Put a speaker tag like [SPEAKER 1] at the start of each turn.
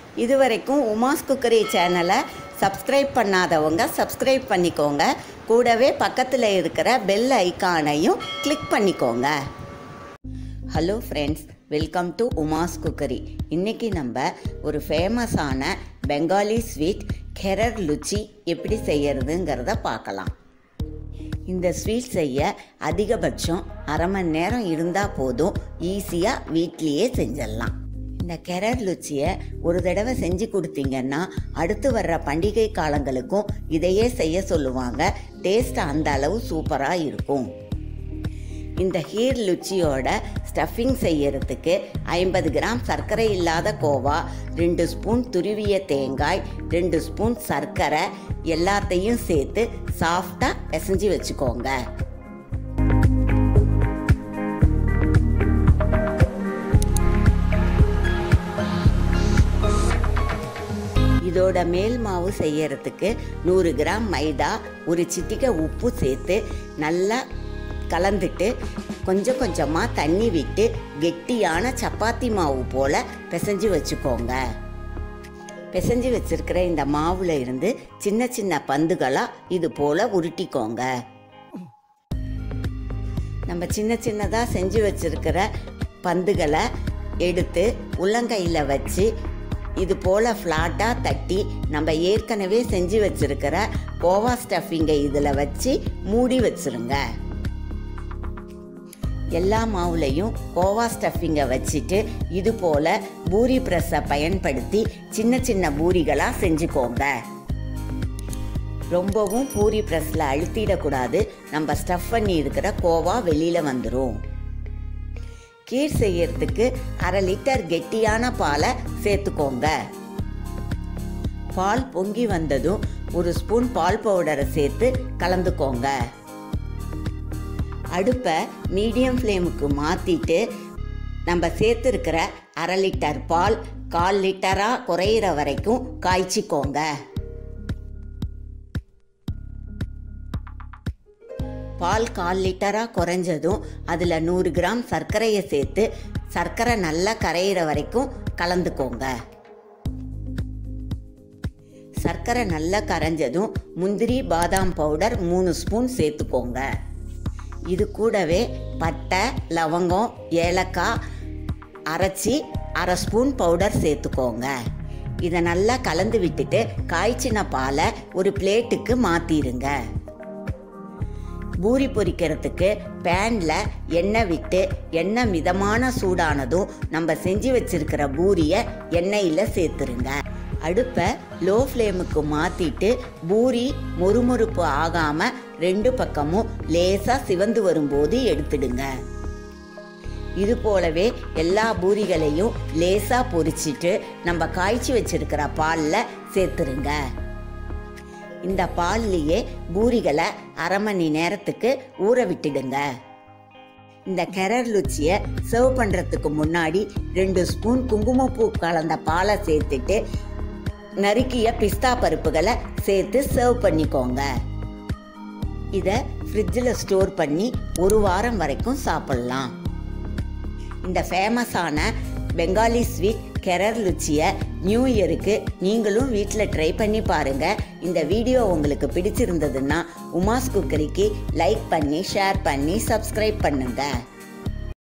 [SPEAKER 1] இதுவரைக்கும் உமாஸ் குக்கரி சேனலை சப்ஸ்கிரைப் பண்ணாதவங்க சப்ஸ்கிரைப் பண்ணிக்கோங்க கூடவே பக்கத்தில் இருக்கிற பெல் ஐகானையும் கிளிக் பண்ணிக்கோங்க hello friends welcome to Uma's cookery இன்றைக்கி நம்ம ஒரு ஃபேமஸான பெங்காலி ஸ்வீட் கெரர் லுச்சி எப்படி செய்யறதுங்கிறத பார்க்கலாம் இந்த ஸ்வீட் செய்ய அதிகபட்சம் அரை மணி நேரம் இருந்தால் போதும் ஈஸியாக வீட்லேயே செஞ்சிடலாம் இந்த கெரர் லுச்சியை ஒரு தடவை செஞ்சு கொடுத்தீங்கன்னா அடுத்து வர்ற பண்டிகை காலங்களுக்கும் இதையே செய்ய சொல்லுவாங்க டேஸ்ட் அந்த அளவு சூப்பராக இருக்கும் இந்த ஹீர் லுச்சியோட ஸ்டஃபிங் செய்யறதுக்கு ஐம்பது கிராம் சர்க்கரை இல்லாத கோவா ரெண்டு ஸ்பூன் துருவிய தேங்காய் ரெண்டு ஸ்பூன் சர்க்கரை எல்லாத்தையும் சேர்த்து சாஃப்டாக பிசைஞ்சு வச்சுக்கோங்க இதோட மேல் மாவு செய்யறதுக்கு நூறு கிராம் மைதா ஒரு சிட்டிகை உப்பு சேர்த்து நல்லா கலந்துட்டு கொஞ்சம் கொஞ்சமாக தண்ணி விட்டு கெட்டியான சப்பாத்தி மாவு போல் பிசைஞ்சு வச்சுக்கோங்க பிசைஞ்சு வச்சிருக்கிற இந்த மாவுல இருந்து சின்ன சின்ன பந்துகளாக இது போல் உருட்டிக்கோங்க நம்ம சின்ன சின்னதாக செஞ்சு வச்சிருக்கிற பந்துகளை எடுத்து உள்ளங்கையில் வச்சு இது போல் ஃப்ளாட்டாக தட்டி நம்ம ஏற்கனவே செஞ்சு வச்சிருக்கிற கோவா ஸ்டஃபிங்கை இதில் வச்சு மூடி வச்சிருங்க எல்லா மாவுலையும் கோவா ஸ்டஃபிங்கை வச்சுட்டு இது போல் பூரி ப்ரெஸ்ஸை பயன்படுத்தி சின்ன சின்ன பூரிகளாக செஞ்சுக்கோங்க ரொம்பவும் பூரி ப்ரெஸ்ஸில் அழுத்திடக்கூடாது நம்ம ஸ்டஃப் பண்ணி இருக்கிற கோவா வெளியில் வந்துடும் கீர் செய்யறதுக்கு அரை லிட்டர் கெட்டியான பாலை சேர்த்துக்கோங்க பால் பொங்கி வந்ததும் ஒரு ஸ்பூன் பால் பவுடரை சேர்த்து கலந்துக்கோங்க அடுப்பை மீடியம் ஃப்ளேமுக்கு மாற்றிட்டு நம்ம சேர்த்துருக்கிற அரை லிட்டர் பால் கால் லிட்டராக குறையிற வரைக்கும் காய்ச்சிக்கோங்க பால் கால் லிட்டராக குறைஞ்சதும் அதில் நூறு கிராம் சர்க்கரையை சேர்த்து சர்க்கரை நல்லா கரையிற வரைக்கும் கலந்துக்கோங்க சர்க்கரை நல்லா கரைஞ்சதும் முந்திரி பாதாம் பவுடர் மூணு ஸ்பூன் சேர்த்துக்கோங்க இது கூடவே பட்டை லவங்கம் ஏலக்காய் அரைச்சி அரை ஸ்பூன் பவுடர் சேர்த்துக்கோங்க இதை நல்லா கலந்து விட்டுட்டு காய்ச்சின பாலை ஒரு பிளேட்டுக்கு மாற்றிடுங்க பூரி பொரிக்கிறதுக்கு பேனில் எண்ணெய் விட்டு எண்ணெய் மிதமான சூடானதும் நம்ம செஞ்சு வச்சிருக்கிற பூரியை எண்ணெயில் சேர்த்துருங்க அடுப்பை லோ ஃப்ளேமுக்கு மாற்றிட்டு பூரி மொறுமொறுப்பு ஆகாமல் ரெண்டு பக்கமும் லேசாக சிவந்து வரும்போது எடுத்துடுங்க இது போலவே எல்லா பூரிகளையும் லேசாக பொரிச்சிட்டு நம்ம காய்ச்சி வச்சிருக்கிற பாலில் சேர்த்துருங்க இந்த பால்லையே பூரிகளை அரை மணி நேரத்துக்கு ஊற விட்டுடுங்க இந்த கெரர் லுச்சியை சர்வ் பண்ணுறதுக்கு முன்னாடி ரெண்டு ஸ்பூன் குங்குமப்பூ கலந்த பாலை சேர்த்துட்டு நறுக்கிய பிஸ்தா பருப்புகளை சேர்த்து சர்வ் பண்ணிக்கோங்க இதை ஃப்ரிட்ஜில் ஸ்டோர் பண்ணி ஒரு வாரம் வரைக்கும் சாப்பிட்லாம் இந்த ஃபேமஸான பெங்காலி ஸ்வீட் கெரர் லுச்சியை நியூ இயருக்கு நீங்களும் வீட்டில் ட்ரை பண்ணி பாருங்கள் இந்த வீடியோ உங்களுக்கு பிடிச்சிருந்ததுன்னா உமாஸ் குக்கரிக்கு லைக் பண்ணி ஷேர் பண்ணி சப்ஸ்கிரைப் பண்ணுங்கள்